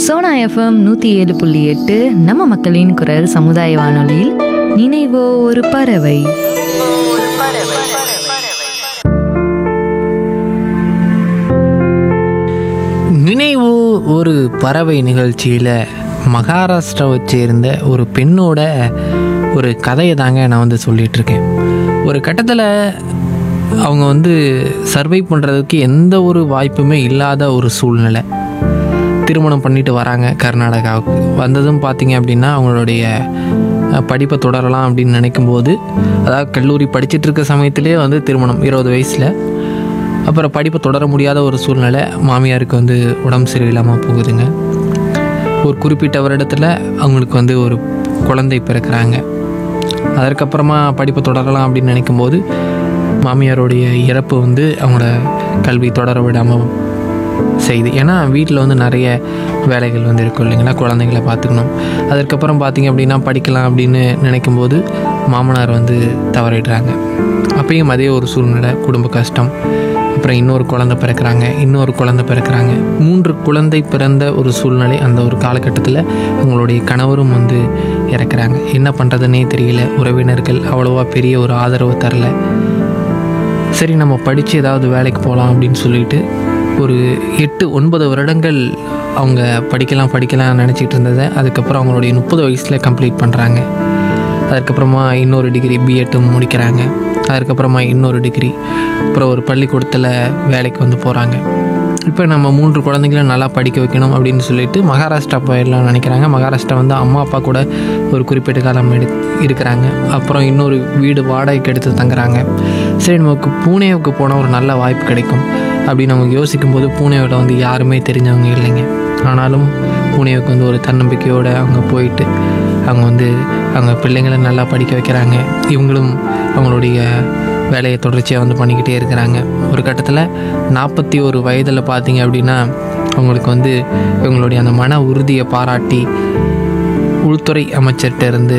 Sona FM நூற்றி ஏழு புள்ளி எட்டு நம்ம மக்களின் குரல் சமுதாய வானொலியில் நினைவோ ஒரு பறவை நினைவு ஒரு பறவை நிகழ்ச்சியில் மகாராஷ்டிராவை சேர்ந்த ஒரு பெண்ணோட ஒரு கதையை தாங்க நான் வந்து சொல்லிட்டு இருக்கேன் ஒரு கட்டத்தில் அவங்க வந்து சர்வை பண்ணுறதுக்கு எந்த ஒரு வாய்ப்புமே இல்லாத ஒரு சூழ்நிலை திருமணம் பண்ணிட்டு வராங்க கர்நாடகாவுக்கு வந்ததும் பார்த்தீங்க அப்படின்னா அவங்களுடைய அஹ், படிப்பை தொடரலாம் அப்படின்னு நினைக்கும்போது அதாவது கல்லூரி படிச்சிட்டு இருக்க சமயத்திலே வந்து திருமணம் இருபது வயசில் அப்புறம் படிப்பை தொடர முடியாத ஒரு சூழ்நிலை மாமியாருக்கு வந்து உடம்பு சரியில்லாமல் போகுதுங்க ஒரு குறிப்பிட்ட வருடத்தில் அவங்களுக்கு வந்து ஒரு குழந்தை பிறக்கிறாங்க அதற்கப்புறமா படிப்பை தொடரலாம் அப்படின்னு நினைக்கும்போது மாமியாருடைய இறப்பு வந்து அவங்களோட கல்வி தொடர விடாமல் செய்யுது ஏன்னா வீட்டில் வந்து நிறைய வேலைகள் வந்து இருக்கும் இல்லைங்களா குழந்தைங்கள பார்த்துக்கணும் அதற்கப்புறம் பார்த்தீங்க அப்படின்னா படிக்கலாம் அப்படின்னு நினைக்கும்போது மாமனார் வந்து தவறிடுறாங்க அப்பயும் அதே ஒரு சூழ்நிலை குடும்ப கஷ்டம் அப்புறம் இன்னொரு குழந்தை பிறக்கிறாங்க இன்னொரு குழந்தை பிறக்கிறாங்க மூன்று குழந்தை பிறந்த ஒரு சூழ்நிலை அந்த ஒரு காலகட்டத்தில் அவங்களுடைய கணவரும் வந்து இறக்குறாங்க என்ன பண்ணுறதுன்னே தெரியல உறவினர்கள் அவ்வளோவா பெரிய ஒரு ஆதரவு தரல சரி நம்ம படித்து ஏதாவது வேலைக்கு போகலாம் அப்படின்னு சொல்லிட்டு ஒரு எட்டு ஒன்பது வருடங்கள் அவங்க படிக்கலாம் படிக்கலாம் நினச்சிட்டு இருந்ததை அதுக்கப்புறம் அவங்களுடைய முப்பது வயசில் கம்ப்ளீட் பண்ணுறாங்க அதுக்கப்புறமா இன்னொரு டிகிரி பிஎட்டும் முடிக்கிறாங்க அதுக்கப்புறமா இன்னொரு டிகிரி அப்புறம் ஒரு பள்ளிக்கூடத்தில் வேலைக்கு வந்து போகிறாங்க இப்போ நம்ம மூன்று குழந்தைங்கள நல்லா படிக்க வைக்கணும் அப்படின்னு சொல்லிட்டு மகாராஷ்டிரா போயிடலாம் நினைக்கிறாங்க மகாராஷ்டிரா வந்து அம்மா அப்பா கூட ஒரு குறிப்பிட்ட காலம் எடு இருக்கிறாங்க அப்புறம் இன்னொரு வீடு வாடகைக்கு எடுத்து தங்குறாங்க சரி நமக்கு பூனேவுக்கு போனால் ஒரு நல்ல வாய்ப்பு கிடைக்கும் அப்படின்னு அவங்க யோசிக்கும்போது பூனேவில் வந்து யாருமே தெரிஞ்சவங்க இல்லைங்க ஆனாலும் பூனேவுக்கு வந்து ஒரு தன்னம்பிக்கையோடு அவங்க போயிட்டு அவங்க வந்து அவங்க பிள்ளைங்களை நல்லா படிக்க வைக்கிறாங்க இவங்களும் அவங்களுடைய வேலையை தொடர்ச்சியாக வந்து பண்ணிக்கிட்டே இருக்கிறாங்க ஒரு கட்டத்தில் நாற்பத்தி ஒரு வயதில் பார்த்தீங்க அப்படின்னா அவங்களுக்கு வந்து இவங்களுடைய அந்த மன உறுதியை பாராட்டி உள்துறை அமைச்சர்கிட்ட இருந்து